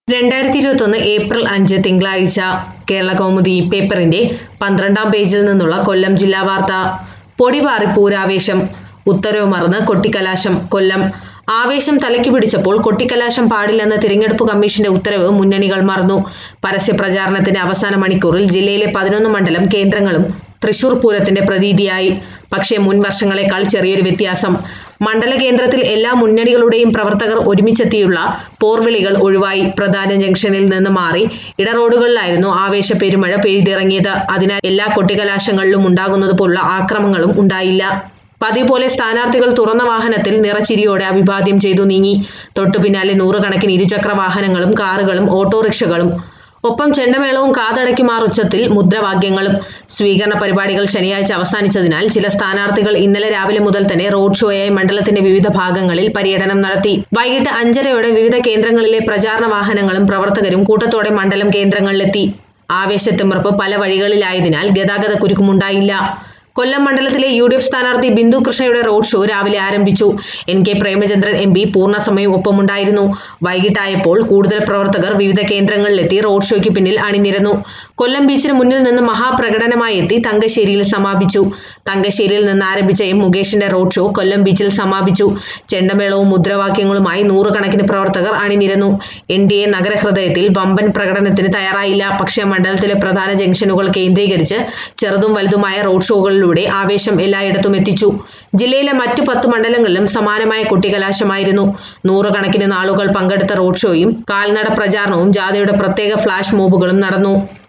രണ്ടായിരത്തി ഇരുപത്തൊന്ന് ഏപ്രിൽ അഞ്ച് തിങ്കളാഴ്ച കേരള കൗമുദി പേപ്പറിന്റെ പന്ത്രണ്ടാം പേജിൽ നിന്നുള്ള കൊല്ലം ജില്ലാ വാർത്ത പൊടിപാറി പൂരാവേശം ഉത്തരവ് മറന്ന് കൊട്ടിക്കലാശം കൊല്ലം ആവേശം തലയ്ക്ക് പിടിച്ചപ്പോൾ കൊട്ടിക്കലാശം പാടില്ലെന്ന തിരഞ്ഞെടുപ്പ് കമ്മീഷന്റെ ഉത്തരവ് മുന്നണികൾ മറന്നു പരസ്യ പ്രചാരണത്തിന്റെ അവസാന മണിക്കൂറിൽ ജില്ലയിലെ പതിനൊന്ന് മണ്ഡലം കേന്ദ്രങ്ങളും തൃശൂർ പൂരത്തിന്റെ പ്രതീതിയായി പക്ഷേ മുൻ വർഷങ്ങളെക്കാൾ ചെറിയൊരു വ്യത്യാസം മണ്ഡല കേന്ദ്രത്തിൽ എല്ലാ മുന്നണികളുടെയും പ്രവർത്തകർ ഒരുമിച്ചെത്തിയുള്ള പോർവിളികൾ ഒഴിവായി പ്രധാന ജംഗ്ഷനിൽ നിന്ന് മാറി ഇടറോഡുകളിലായിരുന്നു ആവേശ പെരുമഴ പെയ്തിറങ്ങിയത് അതിനാൽ എല്ലാ കൊട്ടിക്കലാശങ്ങളിലും ഉണ്ടാകുന്നത് പോലുള്ള ആക്രമങ്ങളും ഉണ്ടായില്ല പതിവ് പോലെ സ്ഥാനാർത്ഥികൾ തുറന്ന വാഹനത്തിൽ നിറച്ചിരിയോടെ അഭിവാദ്യം ചെയ്തു നീങ്ങി തൊട്ടു പിന്നാലെ നൂറുകണക്കിന് ഇരുചക്ര വാഹനങ്ങളും കാറുകളും ഓട്ടോറിക്ഷകളും ഒപ്പം ചെണ്ടമേളവും കാതടയ്ക്കുമാർ ഉച്ചത്തിൽ മുദ്രാവാക്യങ്ങളും സ്വീകരണ പരിപാടികൾ ശനിയാഴ്ച അവസാനിച്ചതിനാൽ ചില സ്ഥാനാർത്ഥികൾ ഇന്നലെ രാവിലെ മുതൽ തന്നെ റോഡ് ഷോയായി മണ്ഡലത്തിന്റെ വിവിധ ഭാഗങ്ങളിൽ പര്യടനം നടത്തി വൈകിട്ട് അഞ്ചരയോടെ വിവിധ കേന്ദ്രങ്ങളിലെ പ്രചാരണ വാഹനങ്ങളും പ്രവർത്തകരും കൂട്ടത്തോടെ മണ്ഡലം കേന്ദ്രങ്ങളിലെത്തി ആവേശത്തിമിറപ്പ് പല വഴികളിലായതിനാൽ ഗതാഗത കുരുക്കുമുണ്ടായില്ല കൊല്ലം മണ്ഡലത്തിലെ യു ഡി എഫ് സ്ഥാനാർത്ഥി ബിന്ദു കൃഷ്ണയുടെ റോഡ് ഷോ രാവിലെ ആരംഭിച്ചു N K Premachandran M P പൂർണ്ണസമയം ഒപ്പമുണ്ടായിരുന്നു വൈകിട്ടായപ്പോൾ കൂടുതൽ പ്രവർത്തകർ വിവിധ കേന്ദ്രങ്ങളിലെത്തി റോഡ് ഷോയ്ക്ക് പിന്നിൽ അണിനിരന്നു കൊല്ലം ബീച്ചിന് മുന്നിൽ നിന്ന് മഹാപ്രകടനമായി എത്തി തങ്കശ്ശേരിയിൽ സമാപിച്ചു തങ്കശ്ശേരിയിൽ നിന്ന് ആരംഭിച്ച എം മുകേഷിന്റെ റോഡ് ഷോ കൊല്ലം ബീച്ചിൽ സമാപിച്ചു ചെണ്ടമേളവും മുദ്രാവാക്യങ്ങളുമായി നൂറുകണക്കിന് പ്രവർത്തകർ അണിനിരന്നു എൻ ഡി എ നഗരഹൃദയത്തിൽ വമ്പൻ പ്രകടനത്തിന് തയ്യാറായില്ല പക്ഷേ മണ്ഡലത്തിലെ പ്രധാന ജംഗ്ഷനുകൾ കേന്ദ്രീകരിച്ച് ചെറുതും വലുതുമായ റോഡ് ഷോകളിലൂടെ ആവേശം എല്ലായിടത്തും എത്തിച്ചു ജില്ലയിലെ മറ്റു പത്ത് മണ്ഡലങ്ങളിലും സമാനമായ കുട്ടികലാശമായിരുന്നു നൂറുകണക്കിന് നാളുകൾ പങ്കെടുത്ത റോഡ് ഷോയും കാൽനട പ്രചാരണവും ജാഥയുടെ പ്രത്യേക ഫ്ലാഷ് മോബുകളും നടന്നു